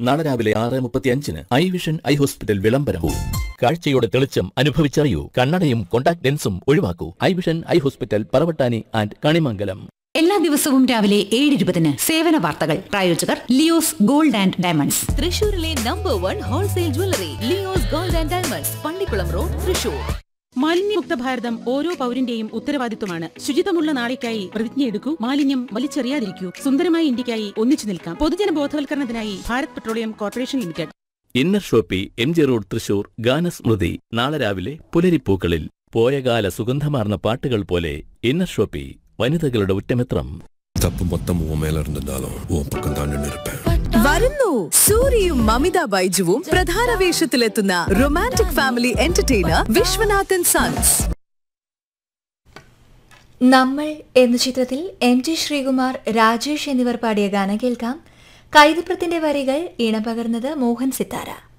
നാളെ രാവിലെ ആറ് മുപ്പത്തി അഞ്ചിന് ഐ വിഷൻ ഐ ഹോസ്പിറ്റൽ വിളംബരവും കാഴ്ചയുടെ തെളിച്ചം അനുഭവിച്ചറിയൂ കണ്ണടയും കോൺടാക്ട് ലെൻസും ഒഴിവാക്കൂ eye vision eye hospital Paravattani and Kanimangalam എല്ലാ ദിവസവും രാവിലെ ഏഴ് ഇരുപതിന് സേവന വാർത്തകൾ പ്രായോജകർ ലിയോസ് ഗോൾഡ് ആൻഡ് ഡയമണ്ട്സ് തൃശൂരിലെ number one wholesale jewellery Leo's gold and diamonds Pallikulam road Thrissur മാലിന്യമുക്ത ഭാരതം ഓരോ പൗരന്റെയും ഉത്തരവാദിത്വമാണ് ശുചിത്വമുള്ള നാളേക്കായി പ്രതിജ്ഞയെടുക്കൂ മാലിന്യം വലിച്ചെറിയാതിരിക്കൂ സുന്ദരമായ ഇന്ത്യക്കായി ഒന്നിച്ചു നിൽക്കാം പൊതുജന ബോധവൽക്കരണത്തിനായി Bharat petroleum corporation limited inner shoppe M G road Thrissur ഗാനസ്മൃതി നാളെ രാവിലെ പുലരിപ്പൂക്കളിൽ പോയകാല സുഗന്ധമാർന്ന പാട്ടുകൾ പോലെ ഇന്നർ ഷോപ്പി വനിതകളുടെ ഉറ്റമിത്രം தப்பு மொத்தம் உன் மேல இருந்திருந்தாலும் உன் பக்கம் தான் நின்று இருப்பேன் വരുന്നു സൂര്യയും മമിത ബൈജുവും പ്രധാന വേഷത്തിലെത്തുന്ന romantic family entertainer Viswanathan sons നമ്മൾ എന്ന ചിത്രത്തിൽ എം ജി ശ്രീകുമാർ രാജേഷ് എന്നിവർ പാടിയ ഗാനം കേൾക്കാം കൈതപ്രത്തിന്റെ വരികൾ ഇണപകർന്നത് മോഹൻ സിത്താര